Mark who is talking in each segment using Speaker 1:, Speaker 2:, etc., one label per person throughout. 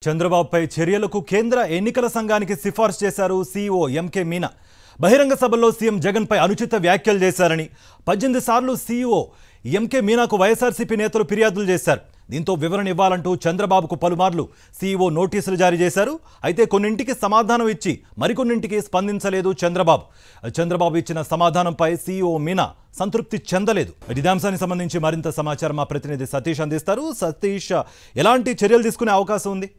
Speaker 1: చంద్రబాబుపై చర్యలకు కేంద్ర ఎన్నికల సంఘానికి సిఫార్సు చేశారు సీఈఓ ఎంకే మీనా బహిరంగ సభలో సీఎం జగన్పై అనుచిత వ్యాఖ్యలు చేశారని పద్దెనిమిది సార్లు సీఈఓ ఎంకే మీనాకు వైఎస్ఆర్సీపీ నేతలు ఫిర్యాదులు చేశారు దీంతో వివరణ ఇవ్వాలంటూ చంద్రబాబుకు పలుమార్లు సీఈఓ నోటీసులు జారీ చేశారు అయితే కొన్నింటికి సమాధానం ఇచ్చి మరికొన్నింటికి స్పందించలేదు చంద్రబాబు చంద్రబాబు ఇచ్చిన సమాధానంపై సీఈఓ మీనా సంతృప్తి చెందలేదు ఇదే అంశానికి సంబంధించి మరింత సమాచారం మా ప్రతినిధి సతీష్ అందిస్తారు సతీష్ ఎలాంటి చర్యలు తీసుకునే అవకాశం ఉంది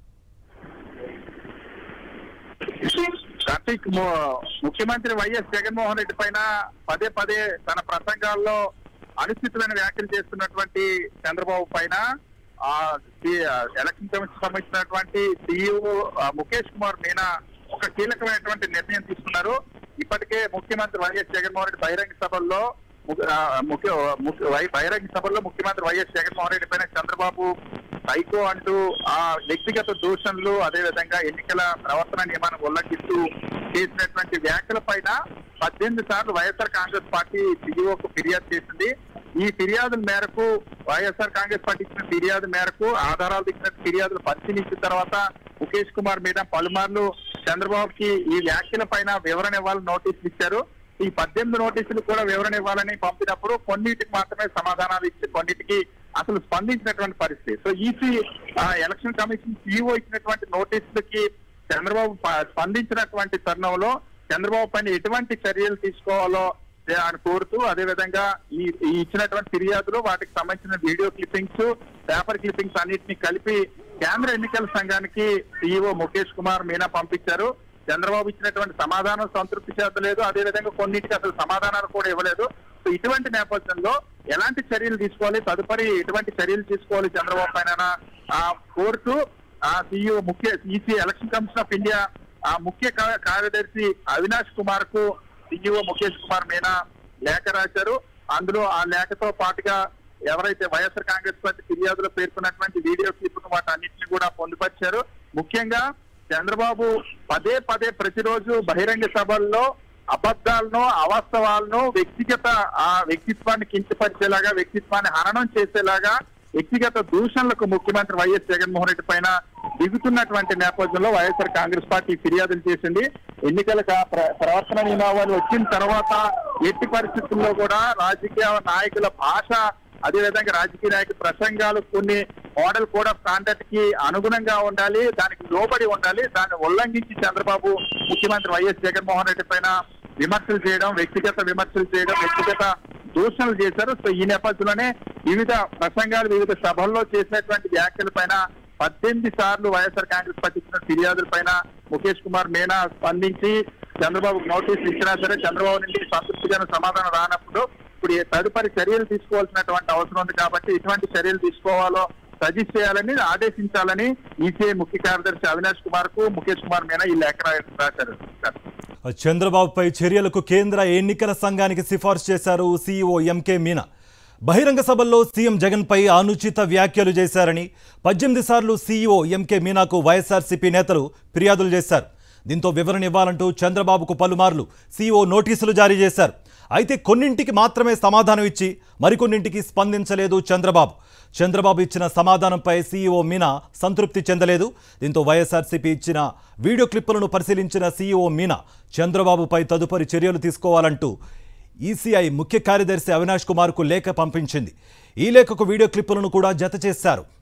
Speaker 2: కార్తీక్ ము- ముఖ్యమంత్రి వైఎస్ జగన్మోహన్ రెడ్డి పైన పదే పదే తన ప్రసంగాల్లో అనుచితమైన వ్యాఖ్యలు చేస్తున్నటువంటి చంద్రబాబు పైన ఆ సి- ఆ, ఎలక్షన్ కమిషన్ సంబంధించినటువంటి సీఈఓ ముఖేష్ కుమార్ మీనా ఒక కీలకమైనటువంటి నిర్ణయం తీసుకున్నారు ఇప్పటికే ముఖ్యమంత్రి వైఎస్ జగన్మోహన్ రెడ్డి బహిరంగ సభల్లో ము- ఆ, ముఖ్య ముఖ్య- వై- బహిరంగ సభల్లో ముఖ్యమంత్రి వైఎస్ జగన్మోహన్ రెడ్డి పైన చంద్రబాబు సైకో అంటూ ఆ వ్యక్తిగత దూషణలు అదేవిధంగా ఎన్నికల ప్రవర్తన నియమాన్ని ఉల్లంఘిస్తూ చేసినటువంటి వ్యాఖ్యల పైన పద్దెనిమిది సార్లు వైఎస్ఆర్ కాంగ్రెస్ పార్టీ సీఈఓకు ఫిర్యాదు చేసింది ఈ ఫిర్యాదుల మేరకు వైఎస్ఆర్ కాంగ్రెస్ పార్టీ ఇచ్చిన ఫిర్యాదు మేరకు ఆధారాలు ఇచ్చిన ఫిర్యాదులు పరిశీలించిన తర్వాత ముఖేష్ కుమార్ మీద పలుమార్లు చంద్రబాబుకి ఈ వ్యాఖ్యల పైన వివరణ ఇవ్వాలని నోటీసులు ఇచ్చారు ఈ పద్దెనిమిది నోటీసులు కూడా వివరణ ఇవ్వాలని పంపినప్పుడు కొన్నిటికి మాత్రమే సమాధానాలు ఇచ్చి కొన్నిటికి అసలు స్పందించినటువంటి పరిస్థితి so EC election commission CEO ఇచ్చినటువంటి నోటీసులకి చంద్రబాబు ప- స్పందించినటువంటి తరుణంలో చంద్రబాబు పైన ఎటువంటి చర్యలు తీసుకోవాలో ఆయన కోరుతూ అదే విధంగా ఈ ఈ ఇచ్చినటువంటి ఫిర్యాదులు వాటికి సంబంధించిన వీడియో క్లిప్పింగ్స్ పేపర్ క్లిప్పింగ్స్ అన్నిటిని కలిపి కేంద్ర ఎన్నికల సంఘానికి సీఈఓ ముఖేష్ కుమార్ మీనా పంపించారు చంద్రబాబు ఇచ్చినటువంటి సమాధానం సంతృప్తి చేతలేదు అదే విధంగా కొన్నిటికి అసలు సమాధానాలు కూడా ఇవ్వలేదు సో ఇటువంటి నేపథ్యంలో ఎలాంటి చర్యలు తీసుకోవాలి తదుపరి ఎటువంటి చర్యలు తీసుకోవాలి చంద్రబాబు పైన ఆ కోర్టు ఆ సీఈఓ ముఖ్య EC election commission of India ఆ ముఖ్య కా- కార్యదర్శి అవినాష్ కుమార్ కు సీఈఓ ముఖేష్ కుమార్ మీనా లేఖ రాశారు అందులో ఆ లేఖతో పాటుగా ఎవరైతే వైఎస్ఆర్ కాంగ్రెస్ పార్టీ ఫిర్యాదులో పేర్కొన్నటువంటి వీడియో క్లిప్ వాటి అన్నింటినీ కూడా పొందుపరిచారు ముఖ్యంగా చంద్రబాబు పదే పదే ప్రతిరోజు బహిరంగ సభల్లో అబద్ధాలను అవాస్తవాలను వ్యక్తిగత ఆ వ్యక్తిత్వాన్ని కించపరిచేలాగా వ్యక్తిత్వాన్ని హననం చేసేలాగా వ్యక్తిగత దూషణలకు ముఖ్యమంత్రి వైఎస్ జగన్మోహన్ రెడ్డి పైన దిగుతున్నటువంటి నేపథ్యంలో వైఎస్ఆర్ కాంగ్రెస్ పార్టీ ఫిర్యాదులు చేసింది ఎన్నికల కా- ప్ర- ప్రవర్తన నియమావళి వచ్చిన తర్వాత ఎట్టి పరిస్థితుల్లో కూడా రాజకీయ నాయకుల భాష అదేవిధంగా రాజకీయ నాయకుల ప్రసంగాలు కొన్ని మోడల్ కోడ్ ఆఫ్ కాండక్ట్ కి అనుగుణంగా ఉండాలి దానికి లోబడి ఉండాలి దాన్ని ఉల్లంఘించి చంద్రబాబు ముఖ్యమంత్రి వైఎస్ జగన్మోహన్ రెడ్డి పైన విమర్శలు చేయడం వ్యక్తిగత విమర్శలు చేయడం వ్యక్తిగత దూషణలు చేశారు సో ఈ నేపథ్యంలోనే వివిధ ప్రసంగాలు వివిధ సభల్లో చేసినటువంటి వ్యాఖ్యల పైన పద్దెనిమిది సార్లు వైఎస్ఆర్ కాంగ్రెస్ పార్టీ ఇచ్చిన ఫిర్యాదుల పైన ముఖేష్ కుమార్ మీనా స్పందించి చంద్రబాబు నోటీసులు ఇచ్చినా సరే చంద్రబాబు నుండి సంతృప్తిగానే సమాధానం రానప్పుడు ఇప్పుడు ఈ తదుపరి చర్యలు తీసుకోవాల్సినటువంటి అవసరం ఉంది కాబట్టి ఎటువంటి చర్యలు తీసుకోవాలో సజెస్ట్ చేయాలని ఆదేశించాలని ఈసీఐ ముఖ్య కార్యదర్శి అవినాష్ కుమార్ కు ముఖేష్ కుమార్ మీనా ఈ లేఖ రా- రాశారు సార్.
Speaker 1: చంద్రబాబుపై చర్యలకు కేంద్ర ఎన్నికల సంఘానికి సిఫార్సు చేశారు సీఈఓ ఎంకే మీనా బహిరంగ సభల్లో సీఎం జగన్పై అనుచిత వ్యాఖ్యలు చేశారని పద్దెనిమిది సార్లు సీఈఓ ఎంకే మీనాకు వైఎస్ఆర్సీపీ నేతలు ఫిర్యాదులు చేశారు దీంతో వివరణ ఇవ్వాలంటూ చంద్రబాబుకు పలుమార్లు సీఈఓ నోటీసులు జారీ చేశారు అయితే కొన్నింటికి మాత్రమే సమాధానం ఇచ్చి మరికొన్నింటికి స్పందించలేదు చంద్రబాబు చంద్రబాబు ఇచ్చిన సమాధానంపై సీఈఓ మీనా సంతృప్తి చెందలేదు దీంతో వైఎస్ఆర్సీపీ ఇచ్చిన వీడియో క్లిప్పులను పరిశీలించిన సీఈఓ మీనా చంద్రబాబుపై తదుపరి చర్యలు తీసుకోవాలంటూ ఈసీఐ ముఖ్య కార్యదర్శి అవినాష్ కుమార్కు లేఖ పంపించింది ఈ లేఖకు వీడియో క్లిప్పులను కూడా జత చేశారు